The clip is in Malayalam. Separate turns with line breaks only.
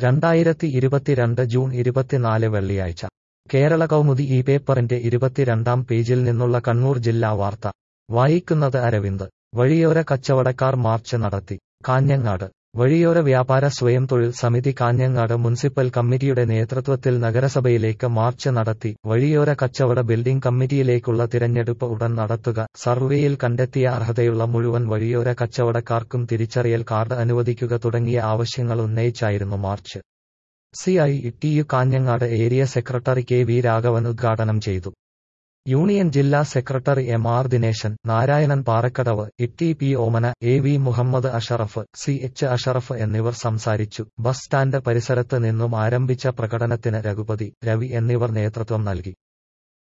രണ്ടായിരത്തി ഇരുപത്തിരണ്ട് ജൂൺ ഇരുപത്തിനാല് വെള്ളിയാഴ്ച കേരള കൗമുദി ഈ പേപ്പറിന്റെ ഇരുപത്തിരണ്ടാം പേജിൽ നിന്നുള്ള കണ്ണൂർ ജില്ലാ വാർത്ത വായിക്കുന്നത് അരവിന്ദ് വഴിയോര കച്ചവടക്കാർ മാർച്ച് നടത്തി കാഞ്ഞങ്ങാട് വഴിയോര വ്യാപാര സ്വയം തൊഴിൽ സമിതി കാഞ്ഞങ്ങാട് മുനിസിപ്പൽ കമ്മിറ്റിയുടെ നേതൃത്വത്തിൽ നഗരസഭയിലേക്ക് മാർച്ച് നടത്തി വഴിയോര കച്ചവട ബിൽഡിംഗ് കമ്മിറ്റിയിലേക്കുള്ള തിരഞ്ഞെടുപ്പ് ഉടൻ നടത്തുക സർവേയിൽ കണ്ടെത്തിയ അർഹതയുള്ള മുഴുവൻ വഴിയോര കച്ചവടക്കാർക്കും തിരിച്ചറിയൽ കാർഡ് അനുവദിക്കുക തുടങ്ങിയ ആവശ്യങ്ങൾ ഉന്നയിച്ചായിരുന്നു march C I T U Kanhangad area secretary K V Raghavan ഉദ്ഘാടനം ചെയ്തു യൂണിയൻ ജില്ലാ secretary M R Dineshan Narayanan Parakkadavu Itty P Omana A V Muhammad Ashraf C H Ashraf എന്നിവർ സംസാരിച്ചു ബസ് സ്റ്റാൻഡ് പരിസരത്ത് നിന്നും ആരംഭിച്ച പ്രകടനത്തിന് രഘുപതി രവി എന്നിവർ നേതൃത്വം നൽകി